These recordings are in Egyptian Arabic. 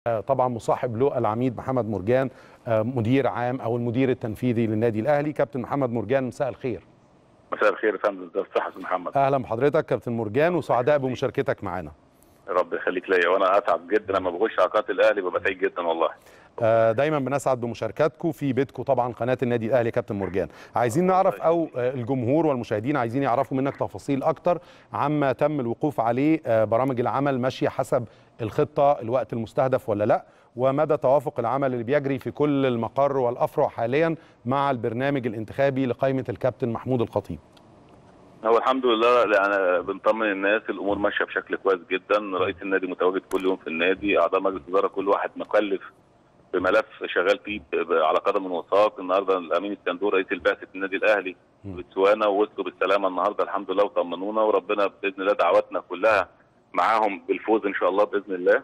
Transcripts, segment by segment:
طبعا مصاحب له العميد محمد مرجان مدير عام او المدير التنفيذي للنادي الاهلي كابتن محمد مرجان مساء الخير مساء الخير يا فندم ده الصحة محمد اهلا بحضرتك كابتن مرجان وسعداء بمشاركتك معنا رب يخليك ليا وانا اسعد جدا لما بخش على قناه الاهلي ببقى سعيد جدا والله دايما بنسعد بمشاركتكم في بيتكم طبعا قناه النادي الاهلي يا كابتن مرجان عايزين نعرف او الجمهور والمشاهدين عايزين يعرفوا منك تفاصيل اكتر عما تم الوقوف عليه برامج العمل ماشيه حسب الخطه الوقت المستهدف ولا لا ومدى توافق العمل اللي بيجري في كل المقر والافرع حاليا مع البرنامج الانتخابي لقائمه الكابتن محمود الخطيب هو الحمد لله يعني بنطمن الناس الامور ماشيه بشكل كويس جدا رئيس النادي متواجد كل يوم في النادي اعضاء مجلس الاداره كل واحد مكلف بملف شغال فيه على قدم وساق النهارده الامين الصندوق رئيس البعثه النادي الاهلي بتسوانا ووصلوا بالسلامه النهارده الحمد لله وطمنونا وربنا باذن الله دعواتنا كلها معاهم بالفوز ان شاء الله باذن الله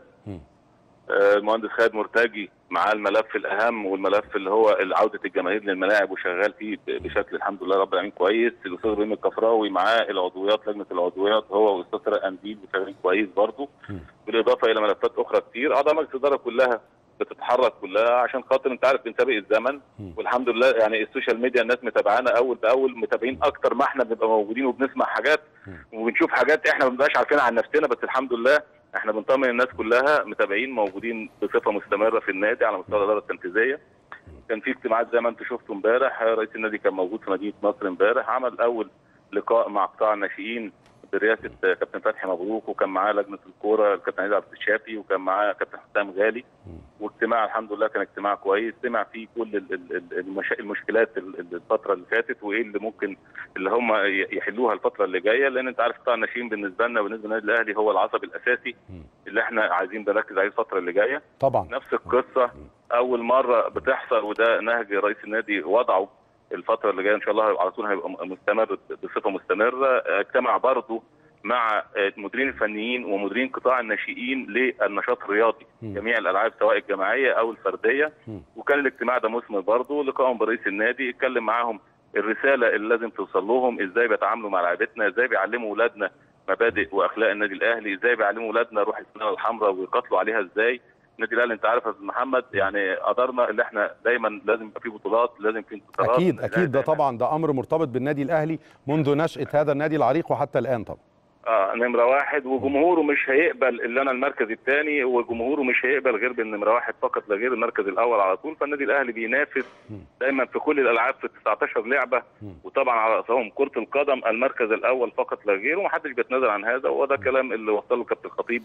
المهندس خالد مرتجي معاه الملف الاهم والملف اللي هو عوده الجماهير للملاعب وشغال فيه بشكل الحمد لله رب العالمين كويس الاستاذ ابراهيم الكفراوي معاه العضويات لجنه العضويات هو والاستاذ طارق قنديل شغالين كويس برضه بالاضافه الى ملفات اخرى كتير اعضاء مجلس الاداره كلها بتتحرك كلها عشان خاطر انت عارف بنسابق الزمن والحمد لله يعني السوشيال ميديا الناس متابعانا اول باول متابعين اكتر ما احنا بنبقى موجودين وبنسمع حاجات وبنشوف حاجات احنا ما بنبقاش عارفينها عن نفسنا بس الحمد لله احنا بنطمن الناس كلها متابعين موجودين بصفه مستمره في النادي على مستوى الاداره التنفيذيه كان في اجتماعات زي ما انتم شفتوا امبارح رئيس النادي كان موجود في مدينه نصر امبارح عمل اول لقاء مع قطاع الناشئين برئاسه كابتن فتحي مبروك وكان معاه لجنه الكوره الكابتن عيد عبد الشافي وكان معاه كابتن حسام غالي واجتماع الحمد لله كان اجتماع كويس سمع فيه كل المشكلات الفتره اللي فاتت وايه اللي ممكن اللي هم يحلوها الفتره اللي جايه لان انت عارف قطاع الناشئين بالنسبه لنا وبالنسبه للنادي الاهلي هو العصب الاساسي اللي احنا عايزين نركز عليه الفتره اللي جايه طبعا نفس القصه اول مره بتحصل وده نهج رئيس النادي وضعه الفتره اللي جايه ان شاء الله على طول هيبقى مستمر بصفه مستمره اجتمع برضه مع المديرين الفنيين ومديرين قطاع الناشئين للنشاط الرياضي م. جميع الالعاب سواء الجماعيه او الفرديه م. وكان الاجتماع ده مثمر برضه لقائهم برئيس النادي اتكلم معاهم الرساله اللي لازم توصل لهم ازاي بيتعاملوا مع لعيبتنا ازاي بيعلموا اولادنا مبادئ واخلاق النادي الاهلي ازاي بيعلموا اولادنا روح السنه الحمراء ويقاتلوا عليها ازاي النادي الاهلي انت عارف يا استاذ محمد يعني قدرنا اللي احنا دايما لازم يبقى في بطولات لازم في انتصارات اكيد اكيد ده طبعا ده امر مرتبط بالنادي الاهلي منذ نشاه هذا النادي العريق وحتى الان طبعا اه نمره واحد وجمهوره مش هيقبل اللي انا المركز الثاني وجمهوره مش هيقبل غير بالنمره واحد فقط لا غير المركز الاول على طول فالنادي الاهلي بينافس دايما في كل الالعاب في 19 لعبه وطبعا على راسهم كره القدم المركز الاول فقط لا غير ومحدش بيتنازل عن هذا وده كلام اللي وصله كابتن الخطيب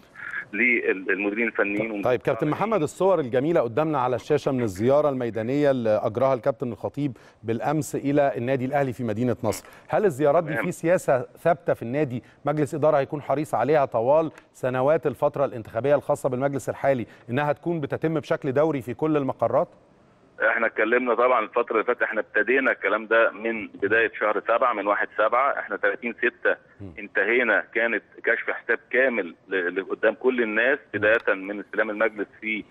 للمديرين الفنيين طيب كابتن محمد الصور الجميله قدامنا على الشاشه من الزياره الميدانيه اللي اجراها الكابتن الخطيب بالامس الى النادي الاهلي في مدينه نصر هل الزيارات دي في سياسه ثابته في النادي مجلس اداره هيكون حريص عليها طوال سنوات الفتره الانتخابيه الخاصه بالمجلس الحالي انها تكون بتتم بشكل دوري في كل المقرات احنا اتكلمنا طبعا الفتره اللي فاتت احنا ابتدينا الكلام ده من بدايه شهر سبعة من 1 7 احنا 30 6 انتهينا كانت كشف حساب كامل قدام كل الناس بدايه من استلام المجلس في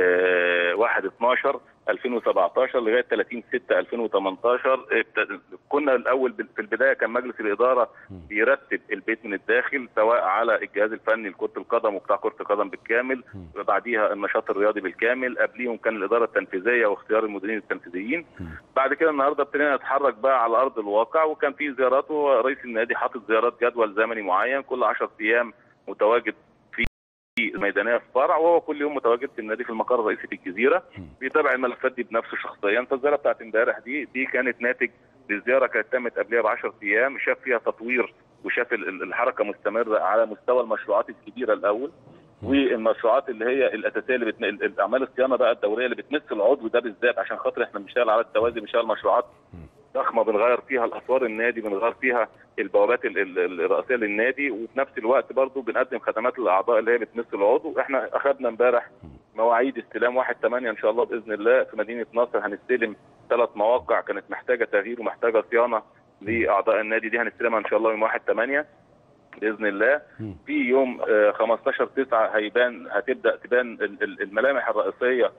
اه 1 12 2017 لغايه 30 6 2018 كنا الاول في البدايه كان مجلس الاداره بيرتب البيت من الداخل سواء على الجهاز الفني لكره القدم وقطاع كره القدم بالكامل بعديها النشاط الرياضي بالكامل قبليهم كان الاداره التنفيذيه واختيار المديرين التنفيذيين بعد كده النهارده ابتدينا نتحرك بقى على ارض الواقع وكان في زيارات ورئيس النادي حاطط زيارات جدول زمني معين كل 10 ايام متواجد الميدانيه في فرع وهو كل يوم متواجد في النادي في المقر الرئيسي في الجزيره بيتابع الملفات دي بنفسه شخصيا فالزياره بتاعت امبارح دي دي كانت ناتج للزياره كانت تمت قبلها ب 10 ايام شاف فيها تطوير وشاف الحركه مستمره على مستوى المشروعات الكبيره الاول والمشروعات اللي هي الاساسيه اللي بتن... الاعمال الصيانه بقى الدوريه اللي بتمس العضو ده بالذات عشان خاطر احنا بنشتغل على التوازي بنشتغل مشروعات ضخمه بنغير فيها الاسوار النادي بنغير فيها البوابات الرئيسيه للنادي وفي نفس الوقت برضه بنقدم خدمات للاعضاء اللي هي بتمس العضو احنا اخذنا امبارح مواعيد استلام 1 8 ان شاء الله باذن الله في مدينه نصر هنستلم ثلاث مواقع كانت محتاجه تغيير ومحتاجه صيانه لاعضاء النادي دي هنستلمها ان شاء الله يوم 1 8 باذن الله في يوم آه، 15 9 هيبان هتبدا تبان ال- ال- الملامح الرئيسيه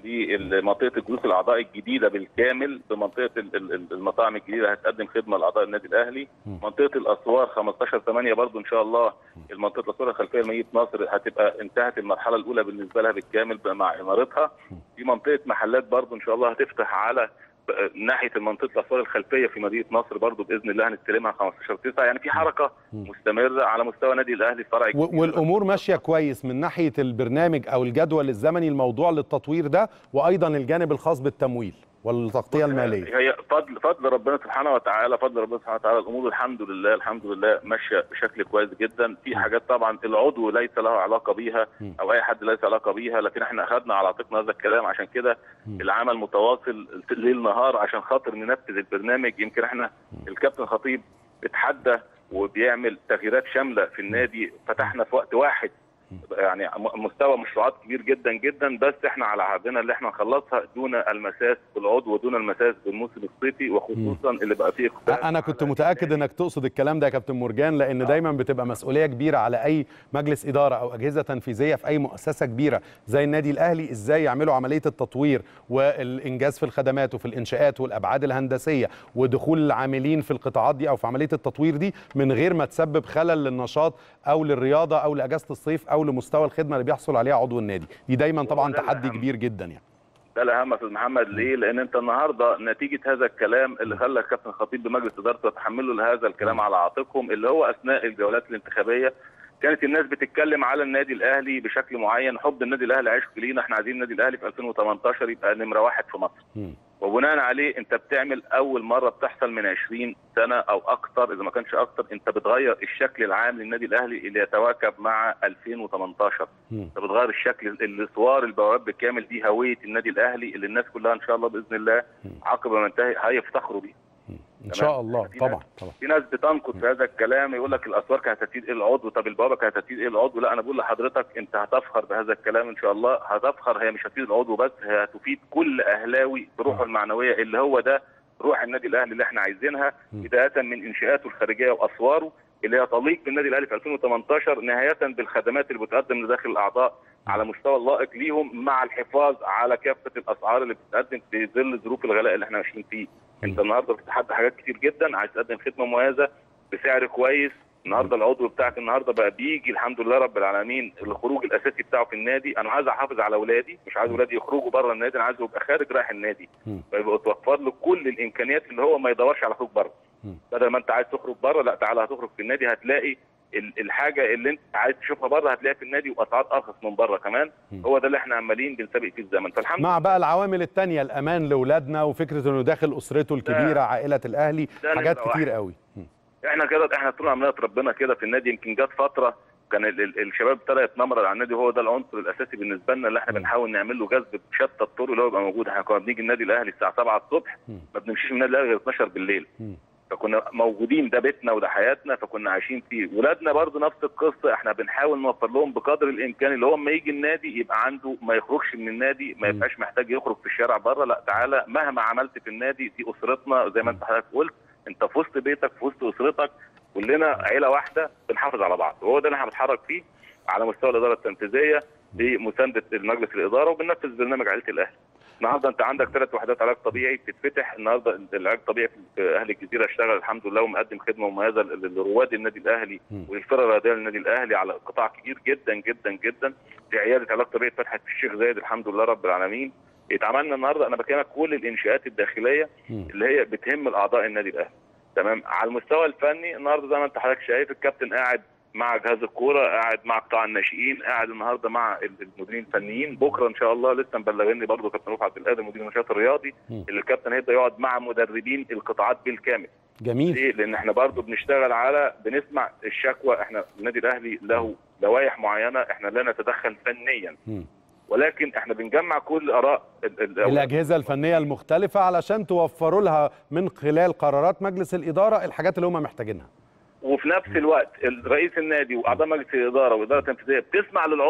لمنطقه الجلوس الاعضاء الجديده بالكامل بمنطقه ال- ال- ال- المطاعم الجديده هتقدم خدمه لاعضاء النادي الاهلي منطقه الاسوار 15 8 برضو ان شاء الله المنطقه الاسوار الخلفيه لمدينه نصر هتبقى انتهت المرحله الاولى بالنسبه لها بالكامل مع امارتها في منطقه محلات برضو ان شاء الله هتفتح على ناحيه المنطقه الاسوار الخلفيه في مدينه نصر برضو باذن الله هنستلمها 15 9 يعني في حركه مستمره على مستوى نادي الاهلي فرع و- الجديد. والامور ماشيه كويس من ناحيه البرنامج او الجدول الزمني الموضوع للتطوير ده وايضا الجانب الخاص بالتمويل والتغطيه الماليه هي فضل فضل ربنا سبحانه وتعالى فضل ربنا سبحانه وتعالى الامور الحمد لله الحمد لله ماشيه بشكل كويس جدا في حاجات طبعا العضو ليس له علاقه بيها او اي حد ليس علاقه بيها لكن احنا اخذنا على عاتقنا هذا الكلام عشان كده العمل متواصل ليل نهار عشان خاطر ننفذ البرنامج يمكن احنا الكابتن خطيب اتحدى وبيعمل تغييرات شامله في النادي فتحنا في وقت واحد يعني م- مستوى مشروعات كبير جدا جدا بس احنا على عهدنا اللي احنا نخلصها دون المساس بالعضو ودون المساس بالموسم الصيفي وخصوصا اللي بقى فيه اقبال انا كنت على متاكد انك تقصد الكلام ده يا كابتن مرجان لان دايما بتبقى مسؤوليه كبيره على اي مجلس اداره او اجهزه تنفيذيه في اي مؤسسه كبيره زي النادي الاهلي ازاي يعملوا عمليه التطوير والانجاز في الخدمات وفي الانشاءات والابعاد الهندسيه ودخول العاملين في القطاعات دي او في عمليه التطوير دي من غير ما تسبب خلل للنشاط او للرياضه او لاجازه الصيف او لمستوى الخدمه اللي بيحصل عليها عضو النادي دي دايما طبعا ده تحدي الأهم. كبير جدا يعني ده الاهم يا استاذ محمد ليه؟ لان انت النهارده نتيجه هذا الكلام اللي خلى الكابتن خطيب بمجلس ادارته يتحملوا هذا الكلام على عاتقهم اللي هو اثناء الجولات الانتخابيه كانت الناس بتتكلم على النادي الاهلي بشكل معين حب النادي الاهلي عشق لينا احنا عايزين النادي الاهلي في 2018 يبقى نمره واحد في مصر مم. وبناء عليه انت بتعمل اول مره بتحصل من 20 سنه او اكتر اذا ما كانش اكتر انت بتغير الشكل العام للنادي الاهلي اللي يتواكب مع 2018 مم. انت بتغير الشكل الاسوار البوابات بالكامل دي هويه النادي الاهلي اللي الناس كلها ان شاء الله باذن الله عقب ما انتهي هيفتخروا بيه ان شاء الله في طبعا ناس- طبعا في ناس بتنقد في هذا الكلام يقول لك الاسوار كانت هتفيد ايه العضو طب البوابه كانت هتفيد ايه العضو لا انا بقول لحضرتك انت هتفخر بهذا الكلام ان شاء الله هتفخر هي مش هتفيد العضو بس هي هتفيد كل اهلاوي بروحه المعنويه اللي هو ده روح النادي الاهلي اللي احنا عايزينها بدايه من انشاءاته الخارجيه واسواره اللي هي تليق بالنادي الاهلي في 2018 نهايه بالخدمات اللي بتقدم لداخل الاعضاء على مستوى اللائق ليهم مع الحفاظ على كافه الاسعار اللي بتتقدم في ظل ظروف الغلاء اللي احنا ماشيين فيه. انت النهارده بتتحدى حاجات كتير جدا عايز تقدم خدمه مميزه بسعر كويس النهارده العضو بتاعك النهارده بقى بيجي الحمد لله رب العالمين الخروج الاساسي بتاعه في النادي انا عايز احافظ على اولادي مش عايز اولادي يخرجوا بره النادي انا عايزه يبقى خارج رايح النادي مم. فيبقى توفر له كل الامكانيات اللي هو ما يدورش على خروج بره مم. بدل ما انت عايز تخرج بره لا تعالى هتخرج في النادي هتلاقي ال- الحاجه اللي انت عايز تشوفها بره هتلاقيها في النادي واسعار ارخص من بره كمان هو ده اللي احنا عمالين بنسابق فيه الزمن فالحمد مع بقى العوامل التانية الأمان لأولادنا وفكرة إنه داخل أسرته الكبيرة عائلة الأهلي ده حاجات نمرة كتير واحد. قوي مم. احنا كده احنا طول عملنا ربنا كده في النادي يمكن جت فتره كان ال ال الشباب ابتدى يتنمر على النادي وهو ده العنصر الاساسي بالنسبه لنا اللي احنا بنحاول نعمل له جذب بشتى الطرق اللي هو يبقى موجود احنا كنا بنيجي النادي الاهلي الساعه 7 الصبح ما بنمشيش من النادي الاهلي غير 12 بالليل مم. فكنا موجودين ده بيتنا وده حياتنا فكنا عايشين فيه ولادنا برضو نفس القصه احنا بنحاول نوفر لهم بقدر الامكان اللي هو اما يجي النادي يبقى عنده ما يخرجش من النادي ما يبقاش محتاج يخرج في الشارع بره لا تعالى مهما عملت في النادي دي اسرتنا زي ما انت حضرتك قلت انت في وسط بيتك في وسط اسرتك كلنا عيله واحده بنحافظ على بعض وهو ده اللي احنا بنتحرك فيه على مستوى الاداره التنفيذيه بمسانده المجلس الاداره وبننفذ برنامج عائله الاهلي النهارده انت عندك ثلاث وحدات علاج طبيعي بتتفتح النهارده العلاج الطبيعي في اهل الجزيره اشتغل الحمد لله ومقدم خدمه مميزه لرواد النادي الاهلي وللفرق الرياضيه للنادي الاهلي على قطاع كبير جدا جدا جدا في عياده علاج طبيعي اتفتحت في الشيخ زايد الحمد لله رب العالمين اتعملنا النهارده انا بكلمك كل الانشاءات الداخليه اللي هي بتهم الاعضاء النادي الاهلي تمام على المستوى الفني النهارده زي ما انت حضرتك شايف الكابتن قاعد مع جهاز الكوره قاعد مع قطاع الناشئين قاعد النهارده مع المديرين الفنيين بكره ان شاء الله لسه مبلغني برضه كابتن رفعت القادر مدير النشاط الرياضي اللي الكابتن هيبدا يقعد مع مدربين القطاعات بالكامل جميل ليه؟ لان احنا برضه بنشتغل على بنسمع الشكوى احنا النادي الاهلي له لوائح معينه احنا لا نتدخل فنيا مم. ولكن احنا بنجمع كل اراء ال- ال- الأجهزة الفنية المختلفة علشان توفروا لها من خلال قرارات مجلس الإدارة الحاجات اللي هم محتاجينها وفي نفس الوقت رئيس النادي واعضاء مجلس الاداره والاداره التنفيذيه بتسمع للعضو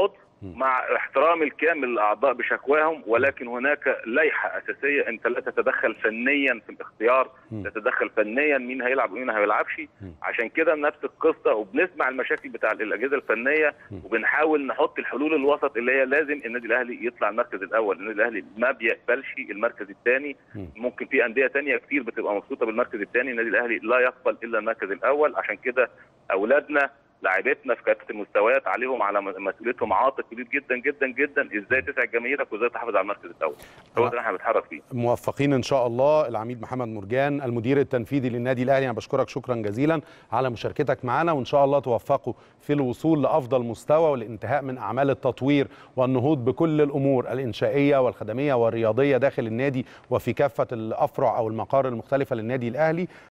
مع احترام الكامل لاعضاء بشكواهم ولكن هناك لائحه اساسيه انت لا تتدخل فنيا في الاختيار م. تتدخل فنيا مين هيلعب ومين ما هيلعبش عشان كده نفس القصه وبنسمع المشاكل بتاع الاجهزه الفنيه وبنحاول نحط الحلول الوسط اللي هي لازم النادي الاهلي يطلع المركز الاول النادي الاهلي ما بيقبلش المركز الثاني م. ممكن في انديه ثانيه كتير بتبقى مبسوطه بالمركز الثاني النادي الاهلي لا يقبل الا المركز الاول عشان كده اولادنا لاعبتنا في كافه المستويات عليهم على م- مسؤوليتهم عاتق كبير جدا جدا جدا ازاي تسعد جماهيرك وازاي تحافظ على المركز الاول هو ده اللي احنا بنتحرك فيه موفقين ان شاء الله العميد محمد مرجان المدير التنفيذي للنادي الاهلي انا بشكرك شكرا جزيلا على مشاركتك معنا وان شاء الله توفقوا في الوصول لافضل مستوى والانتهاء من اعمال التطوير والنهوض بكل الامور الانشائيه والخدميه والرياضيه داخل النادي وفي كافه الافرع او المقار المختلفه للنادي الاهلي